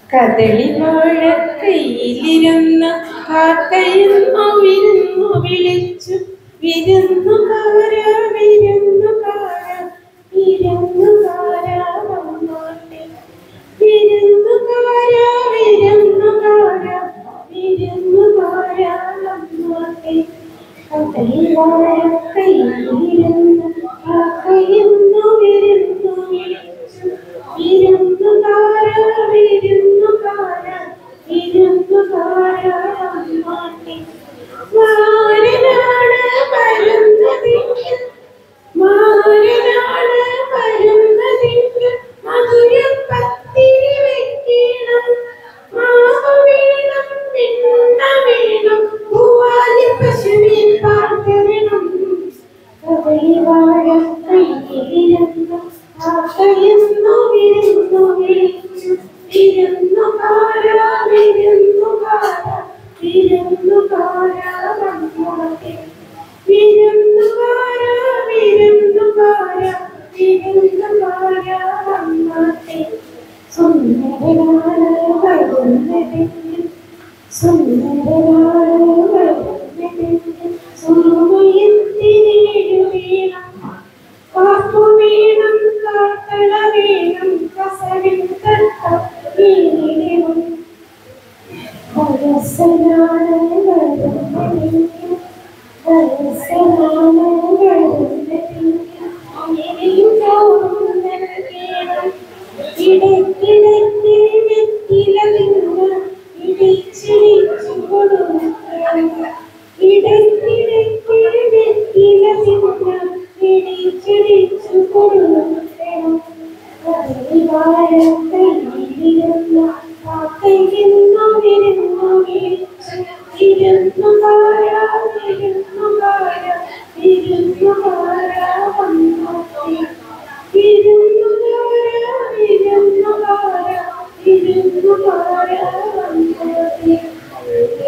കദളി വാഴക്കൈയിലിരുന്ന കാക്കയെന്നു വിരുന്നു വിളിച്ചു വിരുന്നുകാര വിരുന്നുകാര വിരുന്നുകാര വന്നോട്ടെ വിരുന്നുകാര വിരുന്നുകാര വിരുന്നുകാര വന്നോട്ടെ കദളി വാഴക്കൈയിലിരുന്ന കാക്കയെന്നു വിരുന്നു വിളിച്ചു വിരുന്നുകാര വിരുന്നുകാര വിരുന്നുകാര വന്നോട്ടെ മാരനാണ് വരുന്നതെങ്കിൽ മാരനാണ് വരുന്നതെങ്കിൽ മധുരപ്പത്തിരി വെക്കണം മാവ് വേണം പിണ്ണ വേണം പൂവാലി പശുവിൻ പാർക്കണം കദളി വാഴ കയ്യിലിരുന്നു കാക്കയെന്നു വിരുന്നു വിളിച്ചു വിരുന്നുകാര വിരുന്നുകാര വിരുന്നുകാര വന്നോട്ടെ വിരുന്നുകാര വിരുന്നുകാര വിരുന്നുകാര വന്നോട്ടെ സുന്ദരനാണ് വരുന്നതെങ്കിൽ സുന്ദരനാണ് വരുന്നതെങ്കിൽ സുമയത്തിനേഴു വീണം കാപ്പു വേണം കാട്ടള വേണം കസവിൻ കട്ട വീണം വയസ്സനാണ് വരുന്നതെങ്കിൽ വയസ്സനാണ് വരുന്നതെങ്കിൽ അങ്ങനെയും ചോറും നൽകണം ഇടയ്ക്കിടയ്ക്ക് വെറ്റില തിന്ന് ഇടിച്ചിടിച്ചു കൊടുക്കണം ഇടയ്ക്കിടയ്ക്ക് വെറ്റില തിന്ന് ഇടിച്ചിടിച്ചു കൊടുക്കണം കൈയിലിരുന്ന കാക്കയെന്നു വിരുന്നു വിളിച്ചു ഇരുന്നുകാര ഇരുന്നുകാര ഇരുന്നുകാര വന്നോട്ടെ ഇരുന്നുകാര ഇരുന്നുകാര ഇരുന്നുകാര വന്നോട്ടെ